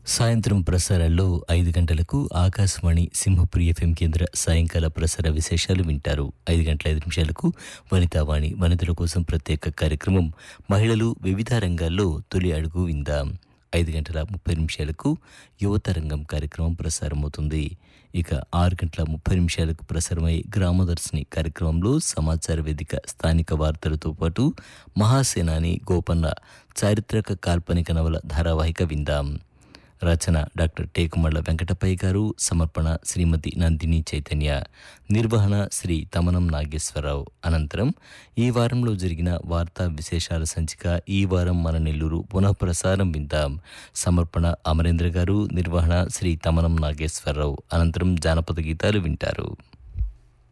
సాయంత్రం ప్రసారాల్లో ఐదు గంటలకు ఆకాశవాణి సింహపురి ఎఫ్ఎం కేంద్ర సాయంకాల ప్రసార విశేషాలు వింటారు ఐదు గంటల ఐదు నిమిషాలకు వనితావాణి వనితల కోసం ప్రత్యేక కార్యక్రమం మహిళలు వివిధ రంగాల్లో తొలి అడుగు విందాం ఐదు గంటల ముప్పై నిమిషాలకు యువత రంగం కార్యక్రమం ప్రసారమవుతుంది ఇక ఆరు గంటల ముప్పై నిమిషాలకు ప్రసారమై గ్రామదర్శిని కార్యక్రమంలో సమాచార వేదిక స్థానిక వార్తలతో పాటు మహాసేనాని గోపన్న చారిత్రక కాల్పనిక నవల ధారావాహిక విందాం రచన డాక్టర్ టేకుమళ్ళ వెంకటపయ్య గారు సమర్పణ శ్రీమతి నందిని చైతన్య నిర్వహణ శ్రీ తమనం నాగేశ్వరరావు అనంతరం ఈ వారంలో జరిగిన వార్తా విశేషాల సంచిక ఈ వారం మన నెల్లూరు పునఃప్రసారం విందాం సమర్పణ అమరేంద్ర గారు నిర్వహణ శ్రీ తమనం నాగేశ్వరరావు అనంతరం జానపద గీతాలు వింటారు